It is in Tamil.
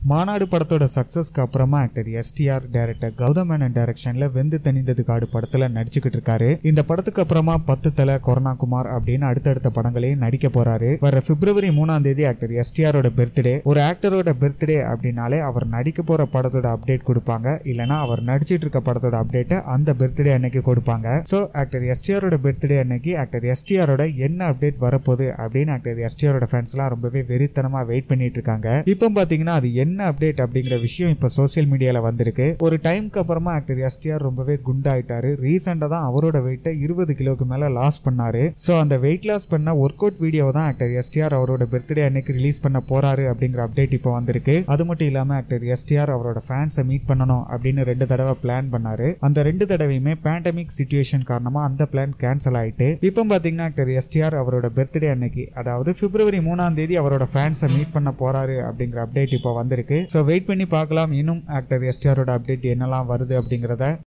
மாநாடு படத்தோட சக்சஸ்க்கு அப்புறமா actor STR director Gautham Menon டைரக்ஷன்ல வெந்து தணிந்தது காடு படத்துல நடிச்சுக்கிட்டு இருக்காரு இந்த படத்துக்கு அப்புறமா பத்து தலை கொரோனா குமார் அப்படின்னு அடுத்தடுத்த படங்களையும் நடிக்க போறாரு வர பிப்ரவரி மூணாம் தேதி ஆக்டர் எஸ்டிஆரோட பர்த்டே ஒரு ஆக்டரோட பர்த்டே அப்படின்னாலே அவர் நடிக்க போற படத்தோட அப்டேட் கொடுப்பாங்க இல்லனா அவர் நடிச்சிட்டு இருக்க படத்தோட அப்டேட்டை அந்த பர்த்டே அன்னைக்கு கொடுப்பாங்க சோ ஆக்டர் எஸ்டிஆரோட பர்த்டே அன்னைக்கு ஆக்டர் எஸ்டிஆரோட என்ன அப்டேட் வரப்போகுது அப்படின்னு ஆக்டர் எஸ்டிஆரோட ஃபேன்ஸ்லாம் ரொம்பவே வெறித்தனமா வெயிட் பண்ணிட்டு இருக்காங்க இப்போ பாத்தீங்கன்னா அது என்ன அப்டேட் அப்படிங்கிற விஷயம் இப்போ சோஷியல் மீடியால வந்திருக்கு ஒரு டைம்க்கு அப்புறமா ஆக்டர் எஸ்டிஆர் ரொம்பவே குண்டாயிட்டாரு ரீசெண்டா தான் அவரோட வெயிட்டை இருபது கிலோக்கு மேல லாஸ் பண்ணாரு சோ அந்த வெயிட் லாஸ் பண்ண ஒர்க் அவுட் வீடியோ தான் ஆக்டர் எஸ்டிஆர் அவரோட பர்த்டே அன்னைக்கு ரிலீஸ் பண்ண போறாரு அப்படிங்கிற அப்டேட் இப்போ வந்திருக்கு அது மட்டும் இல்லாம ஆக்டர் எஸ்டிஆர் அவரோட ஃபேன்ஸை மீட் பண்ணணும் அப்படின்னு ரெண்டு தடவை பிளான் பண்ணாரு அந்த ரெண்டு தடவையுமே பேண்டமிக் சுச்சுவேஷன் காரணமா அந்த பிளான் கேன்சல் ஆயிட்டு இப்போ பாத்தீங்கன்னா ஆக்டர் எஸ்டிஆர் அவரோட பர்த்டே அன்னைக்கு அதாவது பிப்ரவரி மூணாம் தேதி அவரோட ஃபேன்ஸை மீட் பண்ண போறாரு அப்படிங்கிற அப்டேட் இப்போ வந்திருக்கு ஸோ வெயிட் பண்ணி பார்க்கலாம் இன்னும் ஆக்டர் எஸ்டிஆரோட அப்டேட் என்னெல்லாம் வருது அப்படிங்கிறத